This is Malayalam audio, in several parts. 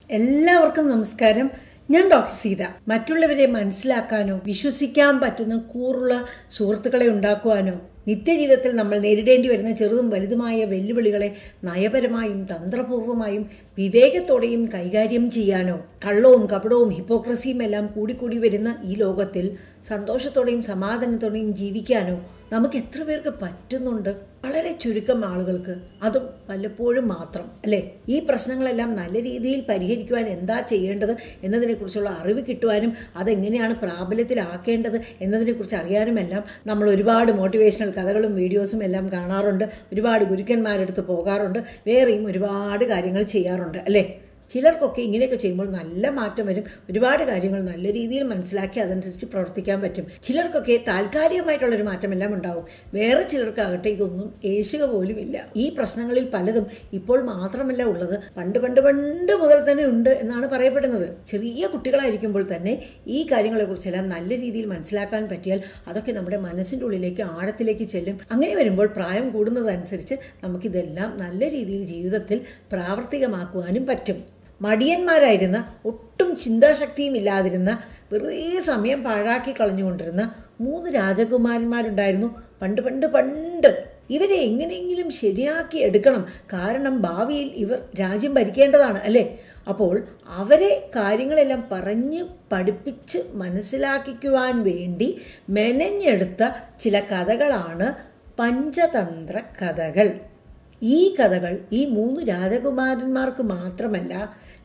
എല്ലാവർക്കും നമസ്കാരം ഞാൻ ഡോക്ടർ സീത മറ്റുള്ളവരെ മനസ്സിലാക്കാനോ വിശ്വസിക്കാൻ പറ്റുന്ന കൂറുള്ള സുഹൃത്തുക്കളെ ഉണ്ടാക്കുവാനോ നിത്യജീവിതത്തിൽ നമ്മൾ നേരിടേണ്ടി വരുന്ന ചെറുതും വലുതുമായ വെല്ലുവിളികളെ നയപരമായും തന്ത്രപൂർവമായും വിവേകത്തോടെയും കൈകാര്യം ചെയ്യാനോ കള്ളവും കപടവും ഹിപ്പോക്രസിയും എല്ലാം കൂടിക്കൂടി വരുന്ന ഈ ലോകത്തിൽ സന്തോഷത്തോടെയും സമാധാനത്തോടെയും ജീവിക്കാനോ നമുക്ക് എത്ര പേർക്ക് പറ്റുന്നുണ്ട് വളരെ ചുരുക്കം ആളുകൾക്ക് അതും വല്ലപ്പോഴും മാത്രം അല്ലേ ഈ പ്രശ്നങ്ങളെല്ലാം നല്ല രീതിയിൽ പരിഹരിക്കുവാൻ എന്താ ചെയ്യേണ്ടത് എന്നതിനെക്കുറിച്ചുള്ള അറിവ് കിട്ടുവാനും അതെങ്ങനെയാണ് പ്രാബല്യത്തിലാക്കേണ്ടത് എന്നതിനെക്കുറിച്ച് അറിയാനുമെല്ലാം നമ്മൾ ഒരുപാട് മോട്ടിവേഷണൽ കഥകളും വീഡിയോസും എല്ലാം കാണാറുണ്ട് ഒരുപാട് ഗുരുക്കന്മാരെടുത്ത് പോകാറുണ്ട് വേറെയും ഒരുപാട് കാര്യങ്ങൾ ചെയ്യാറുണ്ട് അല്ലേ ചിലർക്കൊക്കെ ഇങ്ങനെയൊക്കെ ചെയ്യുമ്പോൾ നല്ല മാറ്റം വരും ഒരുപാട് കാര്യങ്ങൾ നല്ല രീതിയിൽ മനസ്സിലാക്കി അതനുസരിച്ച് പ്രവർത്തിക്കാൻ പറ്റും ചിലർക്കൊക്കെ താൽക്കാലികമായിട്ടുള്ളൊരു മാറ്റമെല്ലാം ഉണ്ടാവും വേറെ ചിലർക്കാകട്ടെ ഇതൊന്നും ഏശുക പോലും ഇല്ല ഈ പ്രശ്നങ്ങളിൽ പലതും ഇപ്പോൾ മാത്രമല്ല ഉള്ളത് പണ്ട് പണ്ട് പണ്ട് മുതൽ തന്നെ ഉണ്ട് എന്നാണ് പറയപ്പെടുന്നത് ചെറിയ കുട്ടികളായിരിക്കുമ്പോൾ തന്നെ ഈ കാര്യങ്ങളെക്കുറിച്ചെല്ലാം നല്ല രീതിയിൽ മനസ്സിലാക്കാൻ പറ്റിയാൽ അതൊക്കെ നമ്മുടെ മനസ്സിൻ്റെ ഉള്ളിലേക്ക് ആഴത്തിലേക്ക് ചെല്ലും അങ്ങനെ വരുമ്പോൾ പ്രായം കൂടുന്നതനുസരിച്ച് നമുക്കിതെല്ലാം നല്ല രീതിയിൽ ജീവിതത്തിൽ പ്രാവർത്തികമാക്കുവാനും പറ്റും മടിയന്മാരായിരുന്ന ഒട്ടും ചിന്താശക്തിയും ഇല്ലാതിരുന്ന വെറുതെ സമയം പാഴാക്കി കളഞ്ഞുകൊണ്ടിരുന്ന മൂന്ന് രാജകുമാരന്മാരുണ്ടായിരുന്നു പണ്ട് പണ്ട് പണ്ട് ഇവരെ എങ്ങനെയെങ്കിലും ശരിയാക്കി എടുക്കണം കാരണം ഭാവിയിൽ ഇവർ രാജ്യം ഭരിക്കേണ്ടതാണ് അല്ലേ അപ്പോൾ അവരെ കാര്യങ്ങളെല്ലാം പറഞ്ഞ് പഠിപ്പിച്ച് മനസ്സിലാക്കിക്കുവാൻ വേണ്ടി മെനഞ്ഞെടുത്ത ചില കഥകളാണ് പഞ്ചതന്ത്ര കഥകൾ ഈ കഥകൾ ഈ മൂന്ന് രാജകുമാരന്മാർക്ക് മാത്രമല്ല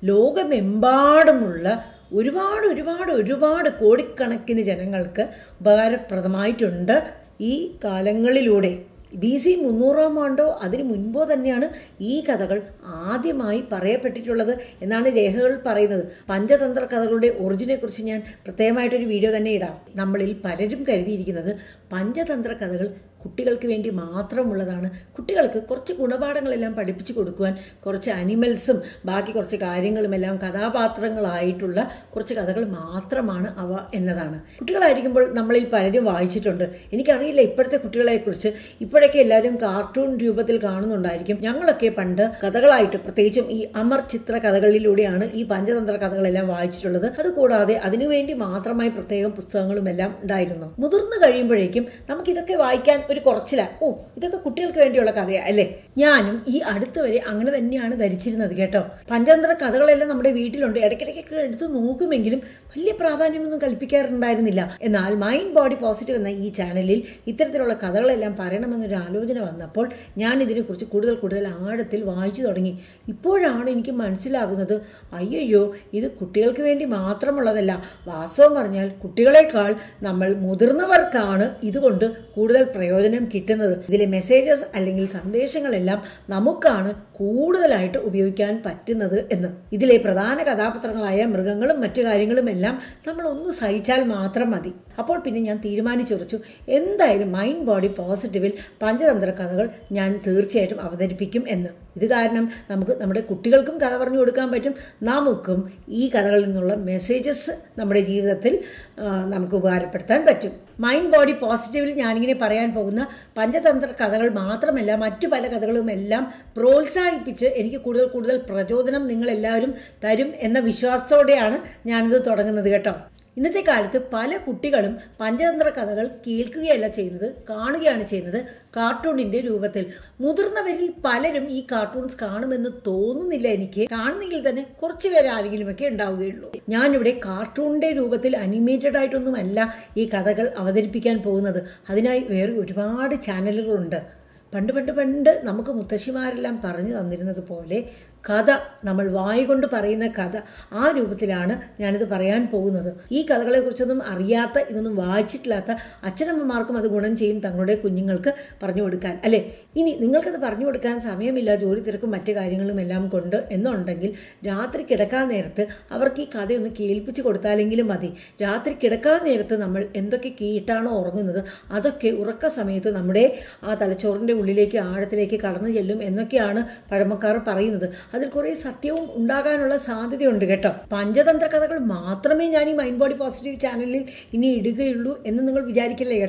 ലോകമെമ്പാടുമുള്ള ഒരുപാട് ഒരുപാട് ഒരുപാട് കോടിക്കണക്കിന് ജനങ്ങൾക്ക് ഉപകാരപ്രദമായിട്ടുണ്ട് ഈ കാലങ്ങളിലൂടെ ബി സി മുന്നൂറാം ആണ്ടോ അതിനു മുൻപോ തന്നെയാണ് ഈ കഥകൾ ആദ്യമായി പറയപ്പെട്ടിട്ടുള്ളത് എന്നാണ് രേഖകൾ പറയുന്നത് പഞ്ചതന്ത്ര കഥകളുടെ ഒറിജിനെ കുറിച്ച് ഞാൻ പ്രത്യേകമായിട്ടൊരു വീഡിയോ തന്നെ ഇടാം നമ്മളിൽ പലരും കരുതിയിരിക്കുന്നത് പഞ്ചതന്ത്ര കഥകൾ കുട്ടികൾക്ക് വേണ്ടി മാത്രമുള്ളതാണ് കുട്ടികൾക്ക് കുറച്ച് ഗുണപാഠങ്ങളെല്ലാം പഠിപ്പിച്ചു കൊടുക്കുവാൻ കുറച്ച് അനിമൽസും ബാക്കി കുറച്ച് കാര്യങ്ങളും എല്ലാം കഥാപാത്രങ്ങളായിട്ടുള്ള കുറച്ച് കഥകൾ മാത്രമാണ് അവ എന്നതാണ് കുട്ടികളായിരിക്കുമ്പോൾ നമ്മളിൽ പലരും വായിച്ചിട്ടുണ്ട് എനിക്കറിയില്ല ഇപ്പോഴത്തെ കുട്ടികളെക്കുറിച്ച് ഇപ്പോഴൊക്കെ എല്ലാവരും കാർട്ടൂൺ രൂപത്തിൽ കാണുന്നുണ്ടായിരിക്കും ഞങ്ങളൊക്കെ പണ്ട് കഥകളായിട്ട് പ്രത്യേകിച്ചും ഈ അമർ ചിത്ര കഥകളിലൂടെയാണ് ഈ പഞ്ചതന്ത്ര കഥകളെല്ലാം വായിച്ചിട്ടുള്ളത് അതുകൂടാതെ അതിനുവേണ്ടി മാത്രമായി പ്രത്യേകം പുസ്തകങ്ങളും എല്ലാം ഉണ്ടായിരുന്നു മുതിർന്നു കഴിയുമ്പോഴേക്കും നമുക്കിതൊക്കെ വായിക്കാൻ ഒരു കുറച്ചില ഓ ഇതൊക്കെ കുട്ടികൾക്ക് വേണ്ടിയുള്ള കഥയാ അല്ലേ ഞാനും ഈ അടുത്ത് വരെ അങ്ങനെ തന്നെയാണ് ധരിച്ചിരുന്നത് കേട്ടോ പഞ്ചതന്ത്ര കഥകളെല്ലാം നമ്മുടെ വീട്ടിലുണ്ട് ഇടയ്ക്കിടയ്ക്കൊക്കെ എടുത്ത് നോക്കുമെങ്കിലും വലിയ പ്രാധാന്യമൊന്നും കൽപ്പിക്കാറുണ്ടായിരുന്നില്ല എന്നാൽ മൈൻഡ് ബോഡി പോസിറ്റീവ് എന്ന ഈ ചാനലിൽ ഇത്തരത്തിലുള്ള കഥകളെല്ലാം പറയണമെന്നൊരു ആലോചന വന്നപ്പോൾ ഞാൻ ഇതിനെക്കുറിച്ച് കൂടുതൽ കൂടുതൽ ആഴത്തിൽ വായിച്ചു തുടങ്ങി ഇപ്പോഴാണ് എനിക്ക് മനസ്സിലാകുന്നത് അയ്യോ ഇത് കുട്ടികൾക്ക് വേണ്ടി മാത്രമുള്ളതല്ല വാസ്തവം പറഞ്ഞാൽ കുട്ടികളെക്കാൾ നമ്മൾ മുതിർന്നവർക്കാണ് ഇതുകൊണ്ട് കൂടുതൽ പ്രയോജനം കിട്ടുന്നത് ഇതിലെ മെസ്സേജസ് അല്ലെങ്കിൽ സന്ദേശങ്ങളെല്ലാം നമുക്കാണ് കൂടുതലായിട്ട് ഉപയോഗിക്കാൻ പറ്റുന്നത് എന്ന് ഇതിലെ പ്രധാന കഥാപാത്രങ്ങളായ മൃഗങ്ങളും മറ്റു കാര്യങ്ങളും എല്ലാം നമ്മൾ ഒന്ന് സഹിച്ചാൽ മാത്രം മതി അപ്പോൾ പിന്നെ ഞാൻ തീരുമാനിച്ചുറച്ചു എന്തായാലും മൈൻഡ് ബോഡി പോസിറ്റീവിൽ പഞ്ചതന്ത്ര കഥകൾ ഞാൻ തീർച്ചയായിട്ടും അവതരിപ്പിക്കും എന്ന് ഇത് കാരണം നമുക്ക് നമ്മുടെ കുട്ടികൾക്കും കഥ പറഞ്ഞു കൊടുക്കാൻ പറ്റും നമുക്കും ഈ കഥകളിൽ നിന്നുള്ള മെസ്സേജസ് നമ്മുടെ ജീവിതത്തിൽ നമുക്ക് ഉപകാരപ്പെടുത്താൻ പറ്റും മൈൻഡ് ബോഡി പോസിറ്റീവിൽ ഞാനിങ്ങനെ പറയാൻ പോകുന്ന പഞ്ചതന്ത്ര കഥകൾ മാത്രമല്ല മറ്റു പല കഥകളും എല്ലാം പ്രോത്സാഹിപ്പിച്ച് എനിക്ക് കൂടുതൽ കൂടുതൽ പ്രചോദനം നിങ്ങളെല്ലാവരും തരും എന്ന വിശ്വാസത്തോടെയാണ് ഞാനിത് തുടങ്ങുന്നത് കേട്ടോ ഇന്നത്തെ കാലത്ത് പല കുട്ടികളും പഞ്ചതന്ത്ര കഥകൾ കേൾക്കുകയല്ല ചെയ്യുന്നത് കാണുകയാണ് ചെയ്യുന്നത് കാർട്ടൂണിന്റെ രൂപത്തിൽ മുതിർന്നവരിൽ പലരും ഈ കാർട്ടൂൺസ് കാണുമെന്ന് തോന്നുന്നില്ല എനിക്ക് കാണുന്നെങ്കിൽ തന്നെ കുറച്ച് പേര് ആരെങ്കിലും ഒക്കെ ഉണ്ടാവുകയുള്ളൂ ഞാനിവിടെ കാർട്ടൂണിന്റെ രൂപത്തിൽ അനിമേറ്റഡ് ആയിട്ടൊന്നുമല്ല ഈ കഥകൾ അവതരിപ്പിക്കാൻ പോകുന്നത് അതിനായി വേറെ ഒരുപാട് ചാനലുകളുണ്ട് പണ്ട് പണ്ട് പണ്ട് നമുക്ക് മുത്തശ്ശിമാരെല്ലാം പറഞ്ഞു തന്നിരുന്നത് പോലെ കഥ നമ്മൾ വായി കൊണ്ട് പറയുന്ന കഥ ആ രൂപത്തിലാണ് ഞാനിത് പറയാൻ പോകുന്നത് ഈ കഥകളെക്കുറിച്ചൊന്നും അറിയാത്ത ഇതൊന്നും വായിച്ചിട്ടില്ലാത്ത അച്ഛനമ്മമാർക്കും അത് ഗുണം ചെയ്യും തങ്ങളുടെ കുഞ്ഞുങ്ങൾക്ക് പറഞ്ഞു കൊടുക്കാൻ അല്ലേ ഇനി നിങ്ങൾക്കത് പറഞ്ഞു കൊടുക്കാൻ സമയമില്ല ജോലി തിരക്കും മറ്റു കാര്യങ്ങളും എല്ലാം കൊണ്ട് എന്നുണ്ടെങ്കിൽ രാത്രി കിടക്കാൻ നേരത്ത് അവർക്ക് ഈ കഥയൊന്ന് കേൾപ്പിച്ച് കൊടുത്താലെങ്കിലും മതി രാത്രി കിടക്കാൻ നേരത്ത് നമ്മൾ എന്തൊക്കെ കേട്ടാണോ ഉറങ്ങുന്നത് അതൊക്കെ ഉറക്ക സമയത്ത് നമ്മുടെ ആ തലച്ചോറിൻ്റെ ഉള്ളിലേക്ക് ആഴത്തിലേക്ക് കടന്നു ചെല്ലും എന്നൊക്കെയാണ് പഴമക്കാർ പറയുന്നത് അതിൽ കുറേ സത്യവും ഉണ്ടാകാനുള്ള സാധ്യതയുണ്ട് കേട്ടോ പഞ്ചതന്ത്ര കഥകൾ മാത്രമേ ഞാൻ ഈ മൈൻഡ് ബോഡി പോസിറ്റീവ് ചാനലിൽ ഇനി ഇടുകയുള്ളൂ എന്ന് നിങ്ങൾ വിചാരിക്കില്ലേ കേട്ടോ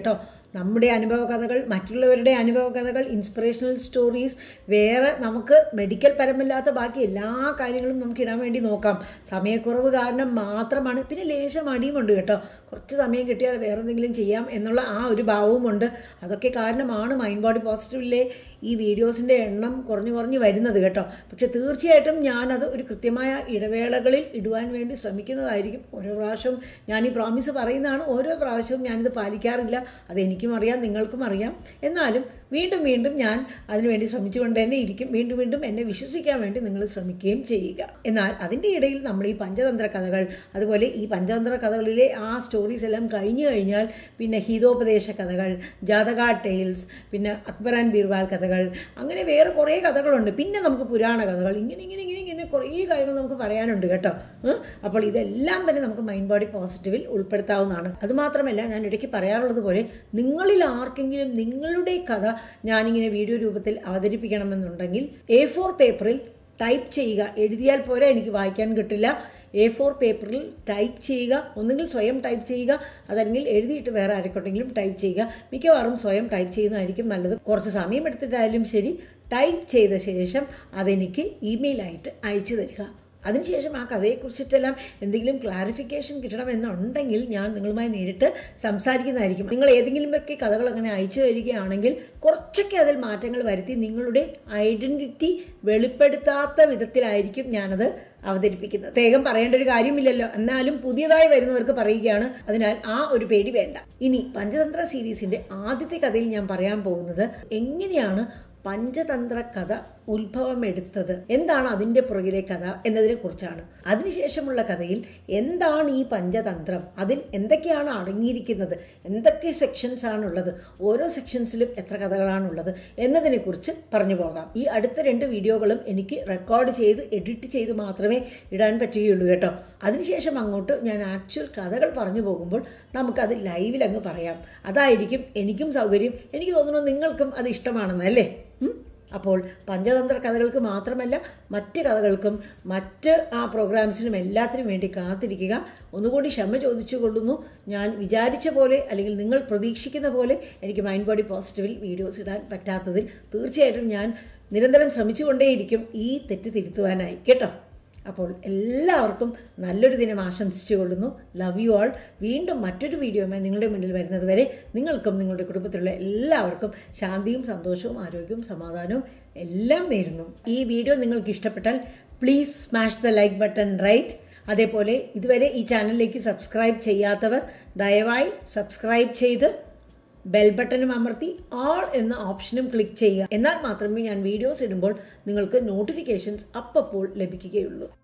നമ്മുടെ അനുഭവ കഥകൾ മറ്റുള്ളവരുടെ അനുഭവ കഥകൾ ഇൻസ്പിറേഷണൽ സ്റ്റോറീസ് വേറെ നമുക്ക് മെഡിക്കൽ പരമില്ലാത്ത ബാക്കി എല്ലാ കാര്യങ്ങളും നമുക്ക് ഇടാൻ വേണ്ടി നോക്കാം സമയക്കുറവ് കാരണം മാത്രമാണ് പിന്നെ ലേശം മടിയുമുണ്ട് കേട്ടോ കുറച്ച് സമയം കിട്ടിയാൽ വേറെ എന്തെങ്കിലും ചെയ്യാം എന്നുള്ള ആ ഒരു ഭാവവുമുണ്ട് അതൊക്കെ കാരണമാണ് മൈൻഡ് ബോഡി പോസിറ്റീവിലെ ഈ വീഡിയോസിൻ്റെ എണ്ണം കുറഞ്ഞു കുറഞ്ഞു വരുന്നത് കേട്ടോ പക്ഷെ തീർച്ചയായിട്ടും ഞാനത് ഒരു കൃത്യമായ ഇടവേളകളിൽ ഇടുവാൻ വേണ്ടി ശ്രമിക്കുന്നതായിരിക്കും ഓരോ പ്രാവശ്യവും ഞാൻ ഈ പ്രോമിസ് പറയുന്നതാണ് ഓരോ പ്രാവശ്യവും ഞാനിത് പാലിക്കാറില്ല അതെനിക്കും അറിയാം നിങ്ങൾക്കും അറിയാം എന്നാലും വീണ്ടും വീണ്ടും ഞാൻ അതിനുവേണ്ടി ശ്രമിച്ചുകൊണ്ട് തന്നെ ഇരിക്കും വീണ്ടും വീണ്ടും എന്നെ വിശ്വസിക്കാൻ വേണ്ടി നിങ്ങൾ ശ്രമിക്കുകയും ചെയ്യുക എന്നാൽ അതിൻ്റെ ഇടയിൽ നമ്മൾ ഈ പഞ്ചതന്ത്ര കഥകൾ അതുപോലെ ഈ പഞ്ചതന്ത്ര കഥകളിലെ ആ സ്റ്റോറീസ് എല്ലാം കഴിഞ്ഞു കഴിഞ്ഞാൽ പിന്നെ ഹിതോപദേശ കഥകൾ ജാതക ടെയിൽസ് പിന്നെ അക്ബർ ആൻഡ് ബീർവാൽ കഥകൾ അങ്ങനെ വേറെ കുറേ കഥകളുണ്ട് പിന്നെ നമുക്ക് പുരാണ കഥകൾ ഇങ്ങനെ ഇങ്ങനെ ഇങ്ങനെ ഇങ്ങനെ കുറേ കാര്യങ്ങൾ നമുക്ക് പറയാനുണ്ട് കേട്ടോ ഉം. അപ്പോൾ ഇതെല്ലാം തന്നെ നമുക്ക് മൈൻഡ് ബോഡി പോസിറ്റീവിൽ ഉൾപ്പെടുത്താവുന്നതാണ് അതുമാത്രമല്ല ഞാൻ ഇടയ്ക്ക് പറയാറുള്ളത് പോലെ നിങ്ങളിൽ ആർക്കെങ്കിലും നിങ്ങളുടെ കഥ ഞാനിങ്ങനെ വീഡിയോ രൂപത്തിൽ അവതരിപ്പിക്കണമെന്നുണ്ടെങ്കിൽ എ ഫോർ പേപ്പറിൽ ടൈപ്പ് ചെയ്യുക എഴുതിയാൽ പോരാ എനിക്ക് വായിക്കാൻ കിട്ടില്ല എ ഫോർ പേപ്പറിൽ ടൈപ്പ് ചെയ്യുക ഒന്നുകിൽ സ്വയം ടൈപ്പ് ചെയ്യുക അതല്ലെങ്കിൽ എഴുതിയിട്ട് വേറെ ആരെക്കൊണ്ടെങ്കിലും ടൈപ്പ് ചെയ്യുക മിക്കവാറും സ്വയം ടൈപ്പ് ചെയ്യുന്നതായിരിക്കും നല്ലത് കുറച്ച് സമയം എടുത്തിട്ടായാലും ശരി ടൈപ്പ് ചെയ്ത ശേഷം അതെനിക്ക് ഇമെയിലായിട്ട് അയച്ചു തരിക അതിനുശേഷം ആ കഥയെക്കുറിച്ചിട്ടെല്ലാം എന്തെങ്കിലും ക്ലാരിഫിക്കേഷൻ കിട്ടണമെന്നുണ്ടെങ്കിൽ ഞാൻ നിങ്ങളുമായി നേരിട്ട് സംസാരിക്കുന്നതായിരിക്കും നിങ്ങൾ ഏതെങ്കിലുമൊക്കെ കഥകൾ അങ്ങനെ അയച്ചു തരികയാണെങ്കിൽ കുറച്ചൊക്കെ അതിൽ മാറ്റങ്ങൾ വരുത്തി നിങ്ങളുടെ ഐഡൻറ്റിറ്റി വെളിപ്പെടുത്താത്ത വിധത്തിലായിരിക്കും ഞാനത് അവതരിപ്പിക്കുന്നത് പ്രത്യേകം പറയേണ്ട ഒരു കാര്യമില്ലല്ലോ എന്നാലും പുതിയതായി വരുന്നവർക്ക് പറയുകയാണ് അതിനാൽ ആ ഒരു പേടി വേണ്ട ഇനി പഞ്ചതന്ത്ര സീരീസിന്റെ ആദ്യത്തെ കഥയിൽ ഞാൻ പറയാൻ പോകുന്നത് എങ്ങനെയാണ് പഞ്ചതന്ത്ര കഥ ഉത്ഭവം എടുത്തത് എന്താണ് അതിൻ്റെ പുറകിലെ കഥ എന്നതിനെ കുറിച്ചാണ് അതിനുശേഷമുള്ള കഥയിൽ എന്താണ് ഈ പഞ്ചതന്ത്രം അതിൽ എന്തൊക്കെയാണ് അടങ്ങിയിരിക്കുന്നത് എന്തൊക്കെ സെക്ഷൻസ് ആണുള്ളത് ഓരോ സെക്ഷൻസിലും എത്ര കഥകളാണുള്ളത് എന്നതിനെക്കുറിച്ച് പറഞ്ഞു പോകാം ഈ അടുത്ത രണ്ട് വീഡിയോകളും എനിക്ക് റെക്കോർഡ് ചെയ്ത് എഡിറ്റ് ചെയ്ത് മാത്രമേ ഇടാൻ പറ്റുകയുള്ളൂ കേട്ടോ അതിനുശേഷം അങ്ങോട്ട് ഞാൻ ആക്ച്വൽ കഥകൾ പറഞ്ഞു പോകുമ്പോൾ നമുക്കത് ലൈവിൽ അങ്ങ് പറയാം അതായിരിക്കും എനിക്കും സൗകര്യം എനിക്ക് തോന്നുന്നു നിങ്ങൾക്കും അത് ഇഷ്ടമാണെന്ന് അല്ലേ ഉം? അപ്പോൾ പഞ്ചതന്ത്ര കഥകൾക്ക് മാത്രമല്ല മറ്റ് കഥകൾക്കും മറ്റ് ആ പ്രോഗ്രാംസിനും എല്ലാത്തിനും വേണ്ടി കാത്തിരിക്കുക ഒന്നുകൂടി ക്ഷമ ചോദിച്ചു കൊള്ളുന്നു ഞാൻ വിചാരിച്ച പോലെ അല്ലെങ്കിൽ നിങ്ങൾ പ്രതീക്ഷിക്കുന്ന പോലെ എനിക്ക് മൈൻഡ് ബോഡി പോസിറ്റീവിൽ വീഡിയോസ് ഇടാൻ പറ്റാത്തതിൽ തീർച്ചയായിട്ടും ഞാൻ നിരന്തരം ശ്രമിച്ചുകൊണ്ടേയിരിക്കും ഈ തെറ്റ് തിരുത്തുവാനായി കേട്ടോ അപ്പോൾ എല്ലാവർക്കും നല്ലൊരു ദിനം ആശംസിച്ചു കൊള്ളുന്നു ലവ് യു ആൾ വീണ്ടും മറ്റൊരു വീഡിയോയുമായി നിങ്ങളുടെ മുന്നിൽ വരുന്നത് വരെ നിങ്ങൾക്കും നിങ്ങളുടെ കുടുംബത്തിലുള്ള എല്ലാവർക്കും ശാന്തിയും സന്തോഷവും ആരോഗ്യവും സമാധാനവും എല്ലാം നേരുന്നു ഈ വീഡിയോ നിങ്ങൾക്ക് ഇഷ്ടപ്പെട്ടാൽ please smash the like button right അതേപോലെ ഇതുവരെ ഈ ചാനലിലേക്ക് സബ്സ്ക്രൈബ് ചെയ്യാത്തവർ ദയവായി സബ്സ്ക്രൈബ് ചെയ്ത് ബെൽ ബട്ടണും അമർത്തി ആൾ എന്ന ഓപ്ഷനും ക്ലിക്ക് ചെയ്യുക എന്നാൽ മാത്രമേ ഞാൻ വീഡിയോസ് ഇടുമ്പോൾ നിങ്ങൾക്ക് നോട്ടിഫിക്കേഷൻസ് അപ്പോൾ ലഭിക്കുകയുള്ളൂ